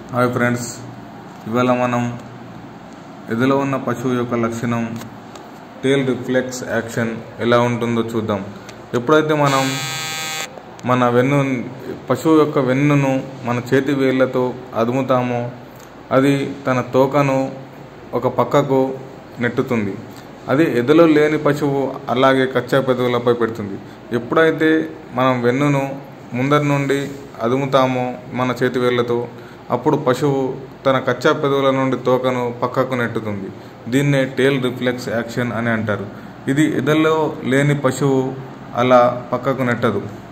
hi friends ఇవాళ మనం ఎదులో ఉన్న పశువు యొక్క లక్షణం టేల్ రిఫ్లెక్స్ యాక్షన్ ఎలా ఉంటుందో చూద్దాం ఎప్పుడైతే మనం మన వెన్ను పశువు యొక్క వెన్నును మన చేతి వేళ్ళతో అదుముతామో అది తన తోకను ఒక పక్కకు నెట్టుతుంది అది ఎదలో లేని పశువు అలాగే కచ్చా పెదవులపై పెడుతుంది ఎప్పుడైతే మనం వెన్నును ముందరి నుండి అదుముతామో మన చేతి వేళ్ళతో అప్పుడు పశువు తన కచ్చా పెదవుల నుండి తోకను పక్కకు నెట్టుతుంది దీన్నే టేల్ రిఫ్లెక్స్ యాక్షన్ అని అంటారు ఇది ఎదలో లేని పశువు అలా పక్కకు నెట్టదు